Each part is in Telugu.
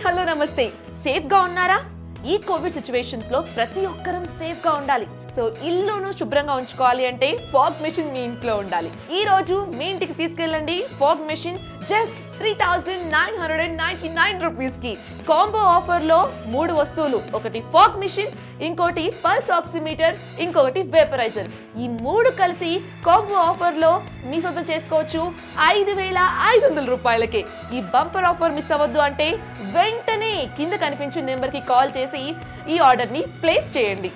హలో నమస్తే సేఫ్ గా ఉన్నారా ఈ కోవిడ్ సిచ్యువేషన్స్ లో ప్రతి ఒక్కరం సేఫ్ గా ఉండాలి సో ఇల్లును శుభ్రంగా ఉంచుకోవాలి అంటే ఫాగ్ మెషిన్ మీ ఇంట్లో ఉండాలి ఈ రోజు మీ ఇంటికి తీసుకెళ్ళండి fog machine just three thousand nine hundred and ninety nine rupees కి కాంబో ఆఫర్ లో మూడు వస్తువులు ఒకటి ఫాగ్ మెషిన్ ఇంకోటి పల్స్ ఆక్సిమీటర్ ఇంకొకటి వేపరైజర్ ఈ మూడు కలిసి కాంబో ఆఫర్ లో మీ సొంతం చేసుకోవచ్చు ఐదు వేల ఐదు వందల రూపాయలకే ఈ బంపర్ ఆఫర్ మిస్ అవ్వద్దు అంటే వెంటనే కింద కనిపించే నెంబర్ కి కాల్ చేసి ఈ ఆర్డర్ ని ప్లేస్ చేయండి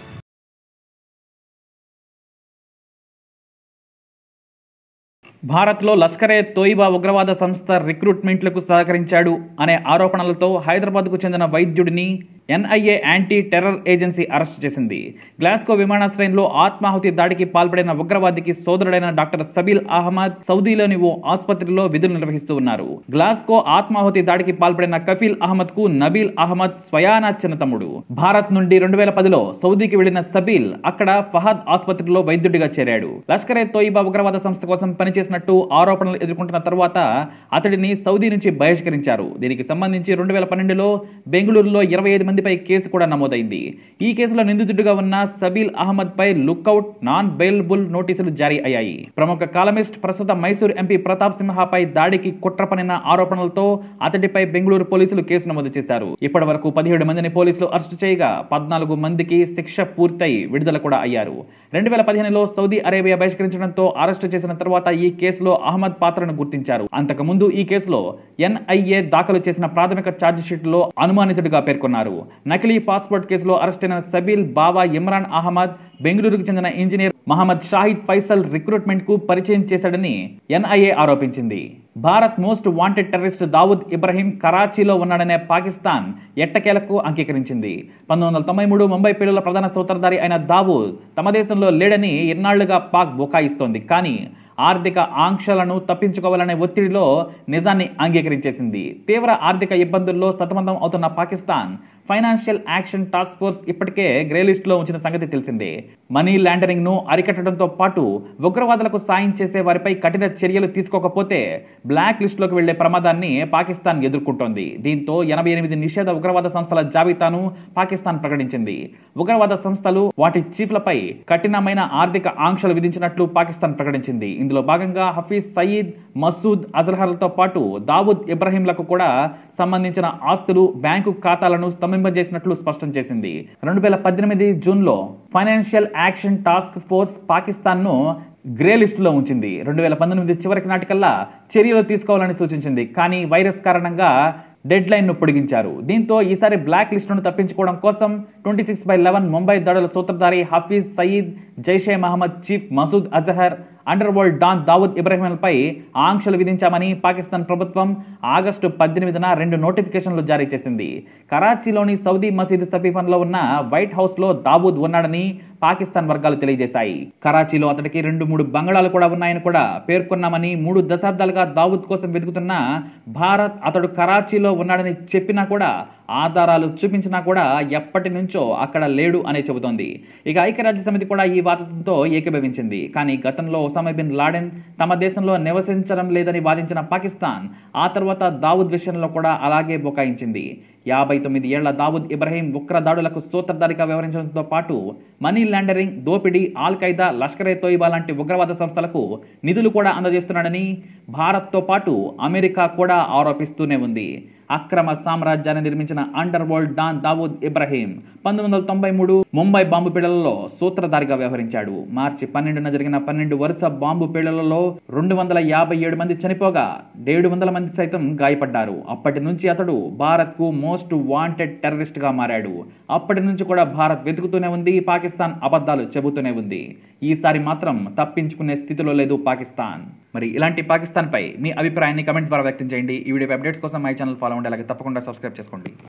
భారత్లో లష్కరే తోయిబా ఉగ్రవాద సంస్థ రిక్రూట్మెంట్లకు సహకరించాడు అనే ఆరోపణలతో హైదరాబాద్కు చెందిన వైద్యుడిని NIA anti terror agency arrest చేసింది గ్లాస్కో విమానాశ్రయంలో ఆత్మాహుతి దాడికి పాల్పడిన ఉగ్రవాదికి సోదరుడైన డాక్టర్ సబీల్ అహ్మద్ సౌదీలోని ఓ ఆసుపత్రిలో విధులు నిర్వహిస్తూ ఉన్నారు గ్లాస్కో ఆత్మాహుతి దాడికి పాల్పడిన కఫీల్ అహ్మద్ కు నబీల్ అహ్మద్ స్వయానా చిన్న తమ్ముడు భారత్ నుండి రెండు వేల పదిలో సౌదీకి వెళ్లిన సబీల్ అక్కడ ఫహద్ ఆసుపత్రిలో వైద్యుడిగా చేరాడు లష్కరే తోయిబా ఉగ్రవాద సంస్థ కోసం పనిచేసినట్టు ఆరోపణలు ఎదుర్కొంటున్న తర్వాత అతడిని సౌదీ నుంచి బహిష్కరించారు దీనికి సంబంధించి రెండు వేల పన్నెండులో బెంగళూరులో ఇరవై ఐదు మందిపై కేసు కూడా నమోదైంది ఈ కేసులో నిందితుడిగా ఉన్న సబీల్ అహ్మద్ పై లుక్అవుట్ నాన్ బెయిలబుల్ నోటీసులు జారీ అయ్యాయి ప్రముఖ కాలమిస్ట్ ప్రస్తుత మైసూర్ ఎంపీ ప్రతాప్ సింహపై దాడికి కుట్ర పనిన ఆరోపణలతో అతడిపై బెంగళూరు పోలీసులు కేసు నమోదు చేశారు ఇప్పటి వరకు పదిహేడు మందిని పోలీసులు అరెస్టు చేయగా పద్నాలుగు మందికి శిక్ష పూర్తయి విడుదల కూడా అయ్యారు రెండు వేల పదిహేనులో సౌదీ అరేబియా బహిష్కరించడంతో అరెస్టు చేసిన తర్వాత ఈ కేసులో అహ్మద్ పాత్రను గుర్తించారు అంతకుముందు ఈ కేసులో ఎన్ఐఏ దాఖలు చేసిన ప్రాథమిక ఛార్జిషీట్లో అనుమానితుడిగా పేర్కొన్నారు నకిలీ పాస్పోర్ట్ కేసులో అరెస్టైన సబీల్ బావా ఇమ్రాన్ అహ్మద్ బెంగళూరుకు చెందిన ఇంజనీర్ మహమ్మద్ షాహిద్ ఫైసల్ రిక్రూట్మెంట్ కు పరిచయం చేశాడని ఎన్ఐఏ ఆరోపించింది భారత్ most wanted terrorist Dawood Ibrahim కరాచీలో ఉన్నాడనే పాకిస్తాన్ ఎట్టకేలకు అంగీకరించింది పంతొమ్మిది వందల తొంభై మూడు ముంబై పేలుల ప్రధాన సూత్రధారి అయిన దావూద్ తమ దేశంలో లేడని ఇన్నాళ్లుగా పాక్ బుకాయిస్తోంది కానీ ఆర్థిక ఆంక్షలను తప్పించుకోవాలనే ఒత్తిడిలో నిజాన్ని అంగీకరించేసింది తీవ్ర ఆర్థిక ఇబ్బందుల్లో సతమతం అవుతున్న Pakistan financial action task force ఇప్పటికే గ్రే లిస్ట్ లో ఉంచిన సంగతి తెలిసిందే మనీ లాండరింగ్ ను అరికట్టడంతో పాటు ఉగ్రవాదులకు సాయం చేసే వారిపై కఠిన చర్యలు తీసుకోకపోతే బ్లాక్ లిస్ట్ లోకి వెళ్లే ప్రమాదాన్ని పాకిస్తాన్ ఎదుర్కొంటోంది దీంతో ఎనభై ఎనిమిది నిషేధ ఉగ్రవాద సంస్థల జాబితాను పాకిస్తాన్ ప్రకటించింది ఉగ్రవాద సంస్థలు వాటి చీఫ్లపై కఠినమైన ఆర్థిక ఆంక్షలు విధించినట్లు పాకిస్తాన్ ప్రకటించింది ఇందులో భాగంగా హఫీజ్ సయీద్ మసూద్ అజర్హర్లతో పాటు దావుద్ ఇబ్రహీంలకు కూడా సంబంధించిన ఆస్తులు బ్యాంకు ఖాతాలను స్తంభింపజేసినట్లు స్పష్టం చేసింది రెండు వేల పద్దెనిమిది జూన్లో ఫైనాన్షియల్ యాక్షన్ టాస్క్ ఫోర్స్ పాకిస్తాన్ను గ్రే లిస్టులో ఉంచింది రెండు వేల పంతొమ్మిది చివరికి నాటికల్లా చర్యలు తీసుకోవాలని సూచించింది కానీ వైరస్ కారణంగా డెడ్ లైన్ ను పొడిగించారు దీంతో ఈసారి బ్లాక్ లిస్టును తప్పించుకోవడం కోసం twenty six by eleven Mumbai దాడుల సూత్రధారి Hafiz Saeed Jaish-e Mohammed chief Masood Azhar underworld don Dawood ఇబ్రహీంలపై ఆంక్షలు విధించామని పాకిస్తాన్ ప్రభుత్వం ఆగస్టు పద్దెనిమిదిన రెండు నోటిఫికేషన్లు జారీ చేసింది కరాచీలోని సౌదీ మసీద్ సమీపంలో ఉన్న వైట్ హౌస్ లో దావూద్ ఉన్నాడని పాకిస్తాన్ వర్గాలు తెలియజేశాయి కరాచీలో అతడికి రెండు మూడు బంగళాలు కూడా ఉన్నాయని కూడా పేర్కొన్నామని మూడు దశాబ్దాలుగా దావూద్ కోసం వెతుకుతున్న భారత్ అతడు కరాచీలో ఉన్నాడని చెప్పినా కూడా ఆధారాలు చూపించినా కూడా ఎప్పటి నుంచో అక్కడ లేడు అనే చెబుతోంది ఇక ఐక్యరాజ్య సమితి కూడా ఈ వాదనతో ఏకీభవించింది కానీ గతంలో ఒసామా బిన్ లాడెన్ తమ దేశంలో నివసించడం లేదని వాదించిన పాకిస్తాన్ ఆ తర్వాత దావుద్ విషయంలో కూడా అలాగే బుకాయించింది యాభై తొమ్మిది ఏళ్ల దావుద్ ఇబ్రహీం ఉగ్ర దాడులకు సూత్రధారిగా వ్యవహరించడంతో పాటు మనీ లాండరింగ్ దోపిడీ ఆల్ ఖైదా లష్కరే తోయిబా లాంటి ఉగ్రవాద సంస్థలకు నిధులు కూడా అందజేస్తున్నాడని భారత్తో పాటు అమెరికా కూడా ఆరోపిస్తూనే ఉంది అక్రమ సామ్రాజ్యాన్ని నిర్మించిన underworld don Dawood Ibrahim పంతొమ్మిది వందల తొంభై మూడు ముంబై బాంబు పేలుళ్లలో సూత్రధారిగా వ్యవహరించాడు మార్చి పన్నెండున జరిగిన పన్నెండు వరుస బాంబు పేలుళ్లలో రెండు వందల యాభై ఏడు మంది చనిపోగా ఏడు వందల మంది సైతం గాయపడ్డారు అప్పటి నుంచి అతడు భారత్ కు మోస్ట్ వాంటెడ్ టెర్రరిస్ట్ గా మారాడు అప్పటి నుంచి కూడా భారత్ వెతుకుతూనే ఉంది పాకిస్తాన్ అబద్ధాలు చెబుతూనే ఉంది ఈసారి మాత్రం తప్పించుకునే స్థితిలో లేదు పాకిస్తాన్ మరి ఇలాంటి పాకిస్తాన్ పై మీ అభిప్రాయాన్ని కమెంట్ ద్వారా వ్యక్తం చేయండి ఈ వీడియో అప్డేట్స్ కోసం మై ఛానల్ ఫాలో ఉండే అలాగే తప్పకుండా సబ్స్క్రైబ్ చేసుకోండి